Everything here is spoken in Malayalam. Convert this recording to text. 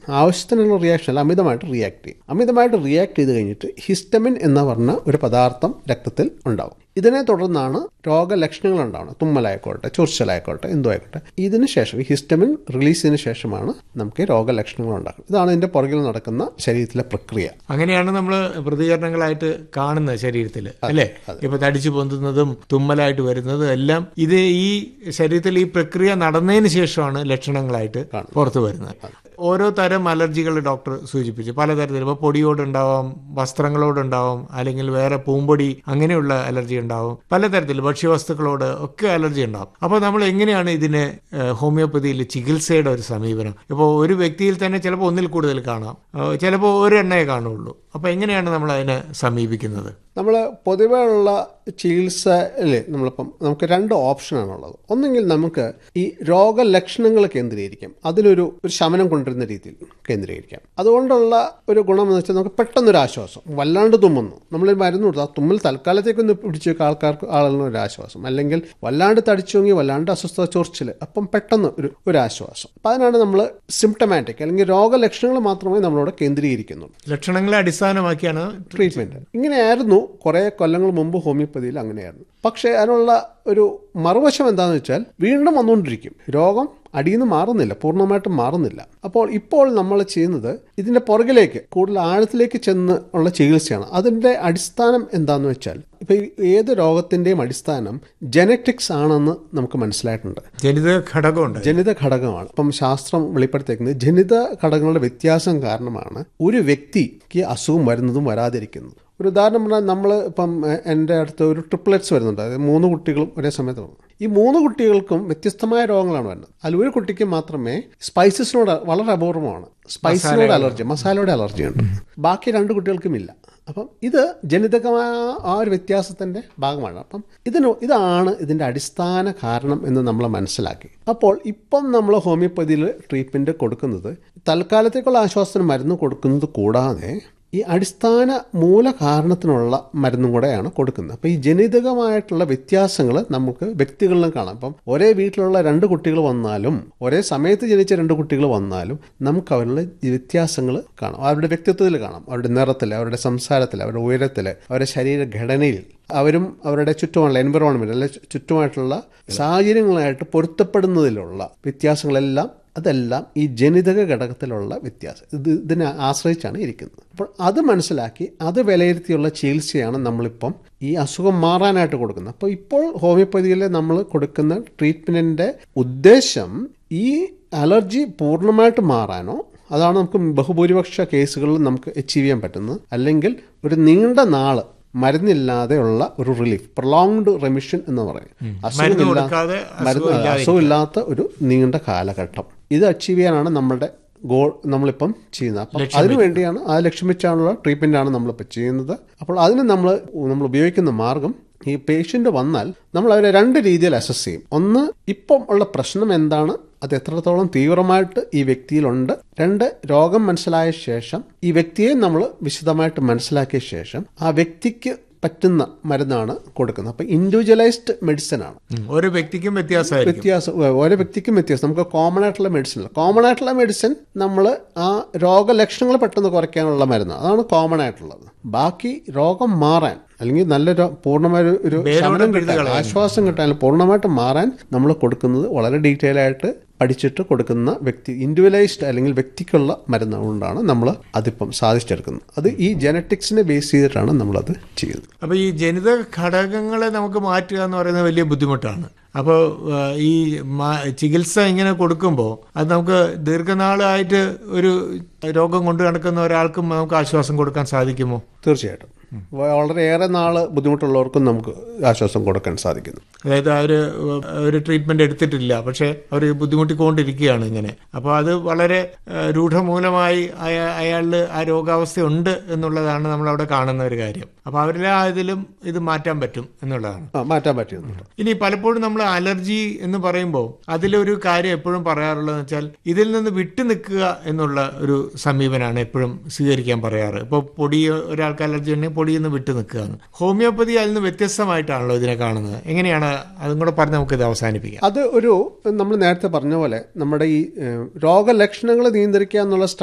ആവശ്യത്തിനുള്ള റിയാക്ഷൻ അല്ല അമിതമായിട്ട് റിയാക്ട് ചെയ്യും അമിതമായിട്ട് റിയാക്ട് ചെയ്ത് കഴിഞ്ഞിട്ട് ഹിസ്റ്റമിൻ എന്ന് പറഞ്ഞ ഒരു പദാർത്ഥം രക്തത്തിൽ ഉണ്ടാവും ഇതിനെ തുടർന്നാണ് രോഗലക്ഷണങ്ങൾ ഉണ്ടാവുന്നത് തുമ്മലായിക്കോട്ടെ ചൊറിച്ചലായിക്കോട്ടെ എന്തോ ആയിക്കോട്ടെ ഇതിന് ശേഷം ഈ ഹിസ്റ്റമിൻ റിലീസിന് ശേഷമാണ് നമുക്ക് ഈ രോഗലക്ഷണങ്ങൾ ഉണ്ടാക്കുന്നത് ഇതാണ് ഇതിന്റെ പുറകിൽ നടക്കുന്ന ശരീരത്തിലെ പ്രക്രിയ അങ്ങനെയാണ് നമ്മൾ പ്രതികരണങ്ങളായിട്ട് കാണുന്നത് ശരീരത്തിൽ അല്ലേ ഇപ്പൊ തടിച്ചു പൊന്തുന്നതും തുമ്മലായിട്ട് വരുന്നതും എല്ലാം ഇത് ഈ ശരീരത്തിൽ ഈ പ്രക്രിയ നടന്നതിന് ശേഷമാണ് ലക്ഷണങ്ങളായിട്ട് പുറത്തു വരുന്നത് ഓരോ തരം അലർജികൾ ഡോക്ടർ സൂചിപ്പിച്ചു പലതരത്തിൽ ഇപ്പോൾ പൊടിയോടുണ്ടാവാം വസ്ത്രങ്ങളോടുണ്ടാവാം അല്ലെങ്കിൽ വേറെ പൂമ്പൊടി അങ്ങനെയുള്ള അലർജി ഉണ്ടാവും പലതരത്തിൽ ഭക്ഷ്യവസ്തുക്കളോട് ഒക്കെ അലർജി ഉണ്ടാവും അപ്പോൾ നമ്മൾ എങ്ങനെയാണ് ഇതിന് ഏഹ്, ഹോമിയോപ്പതിയിൽ ചികിത്സയുടെ ഒരു സമീപനം ഇപ്പോൾ ഒരു വ്യക്തിയിൽ തന്നെ ചിലപ്പോൾ ഒന്നിൽ കൂടുതൽ കാണാം ഏഹ്, ചിലപ്പോൾ ഒരു എണ്ണയെ കാണുള്ളൂ അപ്പോൾ എങ്ങനെയാണ് നമ്മൾ അതിനെ സമീപിക്കുന്നത് നമ്മൾ പൊതുവേ ഉള്ള ചികിത്സയിൽ നമ്മളിപ്പം നമുക്ക് രണ്ട് ഓപ്ഷനാണുള്ളത് ഒന്നെങ്കിൽ നമുക്ക് ഈ രോഗലക്ഷണങ്ങൾ കേന്ദ്രീകരിക്കാം അതിലൊരു ഒരു ശമനം കൊണ്ടുവരുന്ന രീതിയിൽ കേന്ദ്രീകരിക്കാം അതുകൊണ്ടുള്ള ഒരു ഗുണം എന്ന് വെച്ചാൽ നമുക്ക് പെട്ടെന്നൊരു ആശ്വാസം വല്ലാണ്ട് തുമ്മുന്നു നമ്മൾ മരുന്ന് കൊടുത്തു ആ തുമ്മൽ തൽക്കാലത്തേക്കൊന്ന് പിടിച്ചു വെക്കുക ആൾക്കാർക്ക് ആളുകളിന് ഒരു ആശ്വാസം അല്ലെങ്കിൽ വല്ലാണ്ട് തടിച്ചുവെങ്കിൽ വല്ലാണ്ട് അസ്വസ്ഥത ചൊറിച്ചിൽ അപ്പം പെട്ടെന്ന് ഒരു ഒരു ആശ്വാസം അപ്പം അതിനാണ് നമ്മൾ സിംറ്റമാറ്റിക് അല്ലെങ്കിൽ രോഗലക്ഷണങ്ങൾ മാത്രമേ നമ്മളോട് കേന്ദ്രീകരിക്കുന്നുള്ളൂ ലക്ഷണങ്ങളെ അടിസ്ഥാനമാക്കിയാണ് ട്രീറ്റ്മെന്റ് ഇങ്ങനെയായിരുന്നു കുറെ കൊല്ലങ്ങൾ മുമ്പ് ഹോമിയോപ്പതിയിൽ അങ്ങനെയായിരുന്നു പക്ഷേ അതിനുള്ള ഒരു മറുവശം എന്താണെന്ന് വെച്ചാൽ വീണ്ടും വന്നുകൊണ്ടിരിക്കും രോഗം അടിയിൽ നിന്ന് മാറുന്നില്ല പൂർണ്ണമായിട്ടും മാറുന്നില്ല അപ്പോൾ ഇപ്പോൾ നമ്മൾ ചെയ്യുന്നത് ഇതിന്റെ പുറകിലേക്ക് കൂടുതൽ ആഴത്തിലേക്ക് ചെന്ന് ഉള്ള ചികിത്സയാണ് അതിന്റെ അടിസ്ഥാനം എന്താണെന്ന് വെച്ചാൽ ഇപ്പൊ ഈ ഏത് രോഗത്തിന്റെയും അടിസ്ഥാനം ജനറ്റിക്സ് ആണെന്ന് നമുക്ക് മനസ്സിലായിട്ടുണ്ട് ജനിത ഘടകമുണ്ട് ജനിത ഘടകമാണ് ഇപ്പം ശാസ്ത്രം വെളിപ്പെടുത്തിയിരിക്കുന്നത് ജനിത ഘടകങ്ങളുടെ വ്യത്യാസം കാരണമാണ് ഒരു വ്യക്തിക്ക് അസുഖം വരുന്നതും വരാതിരിക്കുന്നതും ഒരു ഉദാഹരണം പറഞ്ഞാൽ നമ്മൾ ഇപ്പം എ- എൻ്റെ അടുത്ത് ഒരു ട്രിപ്ലറ്റ്സ് വരുന്നുണ്ട് അതായത് മൂന്ന് കുട്ടികളും ഒരേ സമയത്ത് വന്നു ഈ മൂന്ന് കുട്ടികൾക്കും വ്യത്യസ്തമായ രോഗങ്ങളാണ് വരുന്നത് അതിൽ ഒരു കുട്ടിക്ക് മാത്രമേ സ്പൈസസിനോട് വളരെ അപൂർവമാണ് സ്പൈസിനോട് അലർജി മസാലയുടെ അലർജി ഉണ്ട് ബാക്കി രണ്ട് കുട്ടികൾക്കും ഇല്ല അപ്പം ഇത് ജനിതകമായ ആ ഒരു വ്യത്യാസത്തിന്റെ ഭാഗമാണ് അപ്പം ഇതിന് ഇതാണ് ഇതിന്റെ അടിസ്ഥാന കാരണം എന്ന് നമ്മൾ മനസ്സിലാക്കി അപ്പോൾ ഇപ്പം നമ്മൾ ഹോമിയോപ്പതിയിൽ ട്രീറ്റ്മെന്റ് കൊടുക്കുന്നത് തൽക്കാലത്തേക്കുള്ള ആശ്വാസത്തിന് മരുന്ന് കൊടുക്കുന്നത് കൂടാതെ ഈ അടിസ്ഥാന മൂല കാരണത്തിനുള്ള മരുന്നും കൂടെയാണ് കൊടുക്കുന്നത് അപ്പോൾ ഈ ജനിതകമായിട്ടുള്ള വ്യത്യാസങ്ങൾ നമുക്ക് വ്യക്തികളിലും കാണാം അപ്പം ഒരേ വീട്ടിലുള്ള രണ്ട് കുട്ടികൾ വന്നാലും ഒരേ സമയത്ത് ജനിച്ച രണ്ട് കുട്ടികൾ വന്നാലും നമുക്ക് അവരുടെ വ്യത്യാസങ്ങൾ കാണാം അവരുടെ വ്യക്തിത്വത്തിൽ കാണാം അവരുടെ നിറത്തിൽ അവരുടെ സംസാരത്തിൽ അവരുടെ ഉയരത്തിൽ അവരുടെ ശരീരഘടനയിൽ അവരും അവരുടെ ചുറ്റുമുള്ള എൻവറോൺമെന്റ് അല്ലെ ചുറ്റുമായിട്ടുള്ള സാഹചര്യങ്ങളായിട്ട് പൊരുത്തപ്പെടുന്നതിലുള്ള വ്യത്യാസങ്ങളെല്ലാം അതെല്ലാം ഈ ജനിതക ഘടകത്തിലുള്ള വ്യത്യാസം ഇത് ഇതിനെ ആശ്രയിച്ചാണ് ഇരിക്കുന്നത് അപ്പോൾ അത് മനസ്സിലാക്കി അത് വിലയിരുത്തിയുള്ള ചികിത്സയാണ് നമ്മളിപ്പം ഈ അസുഖം മാറാനായിട്ട് കൊടുക്കുന്നത് അപ്പോൾ ഇപ്പോൾ ഹോമിയോപ്പതിയിൽ നമ്മൾ കൊടുക്കുന്ന ട്രീറ്റ്മെൻറ്റിൻ്റെ ഉദ്ദേശം ഈ അലർജി പൂർണ്ണമായിട്ട് മാറാനോ അതാണ് നമുക്ക് ബഹുഭൂരിപക്ഷ കേസുകളിൽ നമുക്ക് അച്ചീവ് ചെയ്യാൻ പറ്റുന്നത് അല്ലെങ്കിൽ ഒരു നീണ്ട നാള് മരുന്നില്ലാതെയുള്ള ഒരു റിലീഫ് പ്രൊലോങ്ഡ് റെമിഷൻ എന്ന് പറയും മരുന്ന് അസുഖമില്ല കൊടുക്കാതെ മരുന്ന് അസുഖമില്ലാത്ത ഒരു നീണ്ട കാലഘട്ടം ഇത് അച്ചീവ് ചെയ്യാനാണ് നമ്മളുടെ ഗോൾ നമ്മളിപ്പം ചെയ്യുന്നത് അപ്പം അതിനു വേണ്ടിയാണ് ആ ലക്ഷ്യം വെച്ചാണുള്ള ട്രീറ്റ്മെന്റ് ആണ് നമ്മളിപ്പോൾ ചെയ്യുന്നത് അപ്പോൾ അതിന് നമ്മൾ നമ്മൾ ഉപയോഗിക്കുന്ന മാർഗം ഈ പേഷ്യന്റ് വന്നാൽ നമ്മൾ അവരെ രണ്ട് രീതിയിൽ അസസ് ചെയ്യും ഒന്ന് ഇപ്പം ഉള്ള പ്രശ്നം എന്താണ് അത് എത്രത്തോളം തീവ്രമായിട്ട് ഈ വ്യക്തിയിലുണ്ട് രണ്ട് രോഗം മനസ്സിലായ ശേഷം ഈ വ്യക്തിയെ നമ്മൾ വിശദമായിട്ട് മനസ്സിലാക്കിയ ശേഷം ആ വ്യക്തിക്ക് പറ്റുന്ന മരുന്നാണ് കൊടുക്കുന്നത് അപ്പം ഇൻഡിവിജ്വലൈസ്ഡ് മെഡിസിൻ ആണ് ഉം. ഓരോ വ്യക്തിക്കും വ്യത്യാസമായിരിക്കും വ്യത്യാസം ഓ- ഓരോ വ്യക്തിക്കും വ്യത്യാസം നമുക്ക് കോമൺ ആയിട്ടുള്ള മെഡിസിൻ ഇല്ല കോമൺ ആയിട്ടുള്ള മെഡിസിൻ നമ്മൾ ആ രോഗലക്ഷണങ്ങൾ പെട്ടെന്ന് കുറയ്ക്കാനുള്ള മരുന്ന് അതാണ് കോമൺ ആയിട്ടുള്ളത് ബാക്കി രോഗം മാറാൻ അല്ലെങ്കിൽ നല്ല രോ- പൂർണ്ണമായ ഒരു- ഒരു ശമനം കിട്ടാൻ ആശ്വാസം കിട്ടാൻ പൂർണ്ണമായിട്ട് മാറാൻ നമ്മൾ കൊടുക്കുന്നത് വളരെ ഡീറ്റെയിൽ ആയിട്ട് പഠിച്ചിട്ട് കൊടുക്കുന്ന വ്യക്തി ഇൻഡിവിജ്വലൈസ്ഡ് അല്ലെങ്കിൽ വ്യക്തിക്കുള്ള മരുന്ന് കൊണ്ടാണ് നമ്മൾ അതിപ്പം സാധിച്ചെടുക്കുന്നത് അത് ഈ ജനറ്റിക്സിനെ ബേസ് ചെയ്തിട്ടാണ് നമ്മളത് ചെയ്യുന്നത് അപ്പോൾ ഈ ജനിത ഘടകങ്ങളെ നമുക്ക് മാറ്റുക എന്ന് പറയുന്നത് വലിയ ബുദ്ധിമുട്ടാണ് അപ്പോൾ ഈ മാ- ചികിത്സ ഇങ്ങനെ കൊടുക്കുമ്പോൾ അത് നമുക്ക് ദീർഘനാളായിട്ട് ഒരു രോഗം കൊണ്ട് നടക്കുന്ന ഒരാൾക്കും നമുക്ക് ആശ്വാസം കൊടുക്കാൻ സാധിക്കുമോ തീർച്ചയായിട്ടും വളരെയേറെ നാള് ബുദ്ധിമുട്ടുള്ളവർക്കും നമുക്ക് ആശ്വാസം കൊടുക്കാൻ സാധിക്കുന്നു അതായത് അവർ ഒരു ട്രീറ്റ്മെന്റ് എടുത്തിട്ടില്ല പക്ഷെ അവർ ബുദ്ധിമുട്ടിക്കൊണ്ടിരിക്കുകയാണ് ഇങ്ങനെ അപ്പോൾ അത് വളരെ ഏഹ്, രൂഢമൂലമായി അയ- അയാളിൽ ആ രോഗാവസ്ഥ ഉണ്ട് എന്നുള്ളതാണ് നമ്മൾ അവിടെ കാണുന്ന ഒരു കാര്യം അപ്പോൾ അവരിലെ ഇതിലും ഇത് മാറ്റാൻ പറ്റും എന്നുള്ളതാണ് ആ, മാറ്റാൻ പറ്റുന്നുണ്ട് ഇനി പലപ്പോഴും നമ്മൾ അലർജി എന്ന് പറയുമ്പോൾ അതിലൊരു കാര്യം എപ്പോഴും പറയാറുള്ളത് വെച്ചാൽ ഇതിൽ നിന്ന് വിട്ടു നിൽക്കുക എന്നുള്ള ഒരു സമീപനമാണ് എപ്പോഴും സ്വീകരിക്കാൻ പറയാറ് ഇപ്പോൾ പൊടി ഒരാൾക്ക് അലർജി ഉണ്ടെങ്കിൽ പൊടിയിൽ നിന്ന് വിട്ടു നിൽക്കുക എന്ന് ഹോമിയോപ്പതി അതിൽ നിന്ന് വ്യത്യസ്തമായിട്ടാണല്ലോ ഇതിനെ കാണുന്നത് എങ്ങനെയാണ് അതും കൂടെ പറഞ്ഞ് നമുക്കിത് അവസാനിപ്പിക്കാം അത് ഒരു നമ്മൾ നേരത്തെ പറഞ്ഞ പോലെ നമ്മുടെ ഈ ഏഹ്, രോഗലക്ഷണങ്ങൾ നിയന്ത്രിക്കുക എന്നുള്ള